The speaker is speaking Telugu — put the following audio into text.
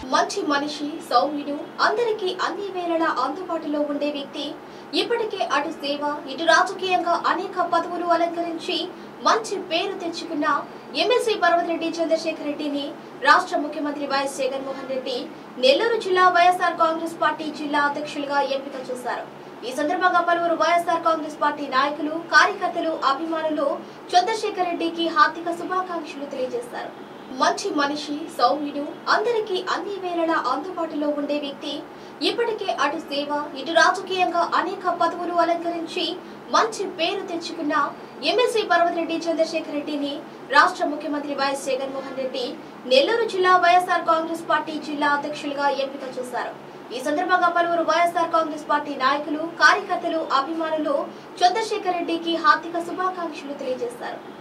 మంచి మనిషి సౌమ్యుడు అందరికీ అన్ని వేళలా అందుబాటులో ఉండే వ్యక్తి ఇప్పటికే అటు సేవ ఇటు రాజకీయంగా అనేక పదవులు అలంకరించి మంచి పేరు తెచ్చుకున్న ఎమ్మెల్సీ పర్వతిరెడ్డి చంద్రశేఖర్ రెడ్డిని రాష్ట్ర ముఖ్యమంత్రి వైఎస్ జగన్మోహన్ రెడ్డి నెల్లూరు జిల్లా వైఎస్ఆర్ కాంగ్రెస్ పార్టీ జిల్లా అధ్యక్షులుగా ఎంపిక చేశారు ఈ సందర్భంగా పలువురు వైఎస్ఆర్ కాంగ్రెస్ పార్టీ నాయకులు కార్యకర్తలు అభిమానులు చంద్రశేఖర్ రెడ్డికి హార్దిక శుభాకాంక్షలు తెలియజేశారు మంచి మనిషి సౌమ్యుడు అందరికీ అన్ని వేళలా అందుబాటులో ఉండే వ్యక్తి ఇప్పటికే అటు సేవ ఇటు రాజకీయంగా అనేక పదవులు అలంకరించి మంచి పేరు తెచ్చుకున్న ఎమ్మెల్సీ పర్వతిరెడ్డి చంద్రశేఖర్ రెడ్డిని రాష్ట్ర ముఖ్యమంత్రి వైఎస్ జగన్మోహన్ రెడ్డి నెల్లూరు జిల్లా వైఎస్ఆర్ కాంగ్రెస్ పార్టీ జిల్లా అధ్యక్షులుగా ఎంపిక చేశారు ఈ సందర్భంగా పలువురు వైఎస్ఆర్ కాంగ్రెస్ పార్టీ నాయకులు కార్యకర్తలు అభిమానులు చంద్రశేఖర్ రెడ్డికి హార్దిక శుభాకాంక్షలు తెలియజేశారు